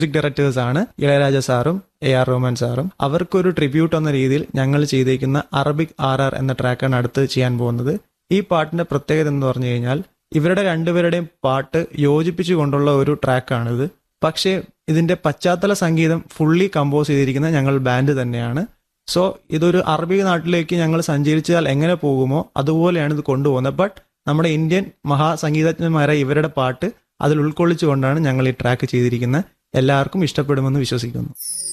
music directors ആണ് ഇളയരാജ സാറും A R Rahman സാറും അവർക്കൊരു ട്രിബ്യൂട്ട് എന്ന രീതിയിൽ ഞങ്ങൾ ചെയ്തേക്കുന്ന അറബിക് ആർ ആർ എന്ന ട്രാക്കാണ് അടുത്ത് ചെയ്യാൻ പോകുന്നത് ഈ പാട്ടിന്റെ പ്രത്യേകത എന്ന് പറഞ്ഞു കഴിഞ്ഞാൽ ഇവരുടെ രണ്ടുപേരുടെയും പാട്ട് യോജിപ്പിച്ചു കൊണ്ടുള്ള ഒരു ട്രാക്കാണിത് പക്ഷേ ഇതിന്റെ പശ്ചാത്തല സംഗീതം ഫുള്ളി കമ്പോസ് ചെയ്തിരിക്കുന്ന ഞങ്ങൾ ബാൻഡ് തന്നെയാണ് സോ ഇതൊരു അറബിക് നാട്ടിലേക്ക് ഞങ്ങൾ സഞ്ചരിച്ചാൽ എങ്ങനെ പോകുമോ അതുപോലെയാണ് ഇത് കൊണ്ടുപോകുന്നത് ബട്ട് നമ്മുടെ ഇന്ത്യൻ മഹാസംഗീതജ്ഞന്മാരെ ഇവരുടെ പാട്ട് അതിൽ ഉൾക്കൊള്ളിച്ചുകൊണ്ടാണ് ഞങ്ങൾ ഈ ട്രാക്ക് ചെയ്തിരിക്കുന്നത് എല്ലാവർക്കും ഇഷ്ടപ്പെടുമെന്ന് വിശ്വസിക്കുന്നു